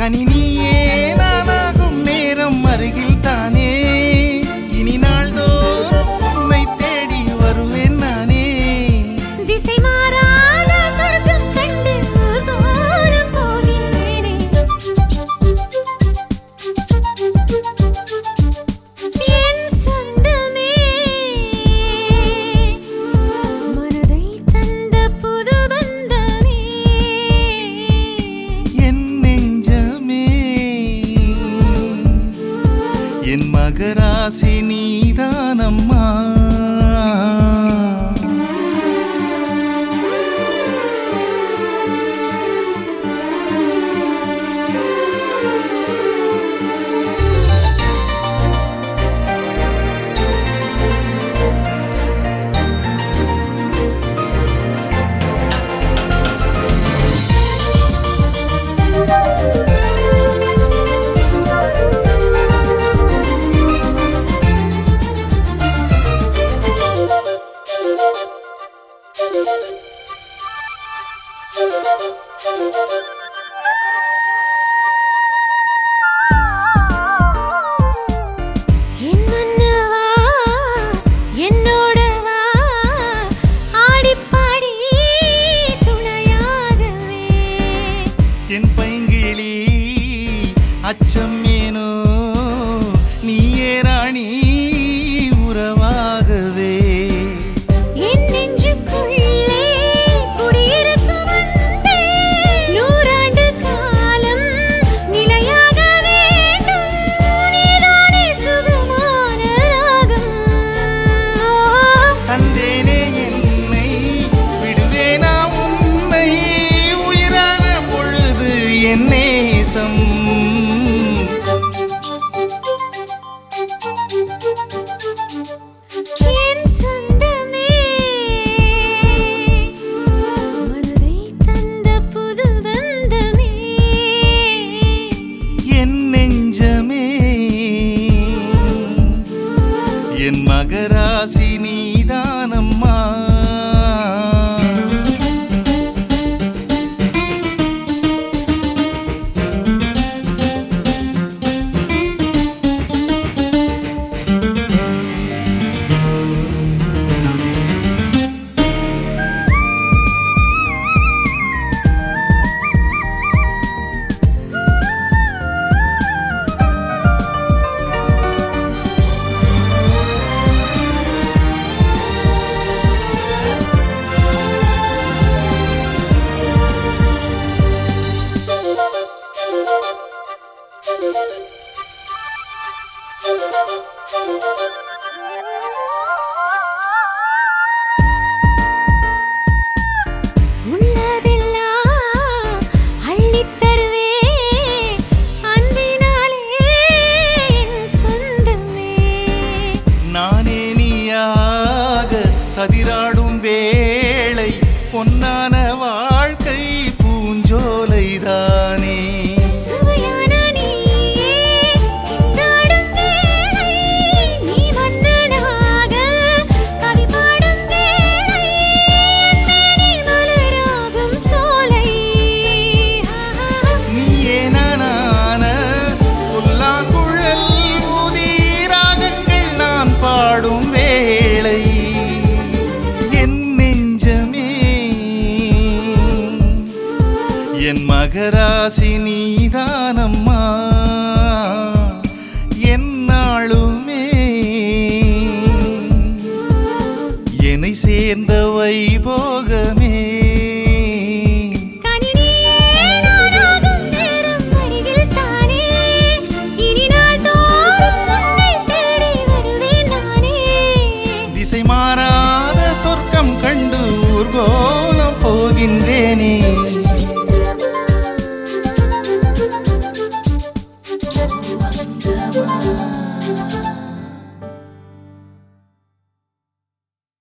கனி நீயே நானாகும் நேரம் அருகில் தானே இனி நாள்தோறும் உன்னை தேடி வருவேன் நானே திசை மாறாத சொர்க்கம் கண்டு ஊர்கோலம் போகின்றேனே என் சொந்தமே மனதை தந்த புது பந்தமே என் நெஞ்சமே என் மகராசி நீதானம்மா என் மன்னவா என்னோட வா ஆடிப்பாடி துணையாகவே என் பைங்கிளி அச்சம் ஏனோ நீயே ராணி உறவாகவே என் நெஞ்சுக்குள்ளே குடியிருக்க வந்தே நூறாண்டு காலம் நிலையாக வேண்டும் நீதானே சுகமான ராகம் ஓ தந்தேனே என்னை விடுவேனா உன்னை உயிரான பொழுது என் நேசம் என் சொந்தமே மனதை தந்த புது பந்தமே என் நெஞ்சமே என் மகராசி நீதானம்மா உள்ளதெல்லாம் அள்ளித் தருவே அன்பினாலே என் சொந்தமே நானே நீயாக சதிராடும் வேளை பொன்னான வாழ்க்கை பூஞ்சோலைதானே சுவையான நீயே சிந்தாடும் வேளை நீ மன்னனாக கவி பாடும் வேளை என்னே மலராகும் சோலை நீயே நானான புல்லாங்குழல் ஊதி ராகங்கள் நான் பாடும் வேளை என் நெஞ்சமே என் மகராசி நீதானம்மா என்னாளுமே என்னை சேர்ந்த வைபோகமே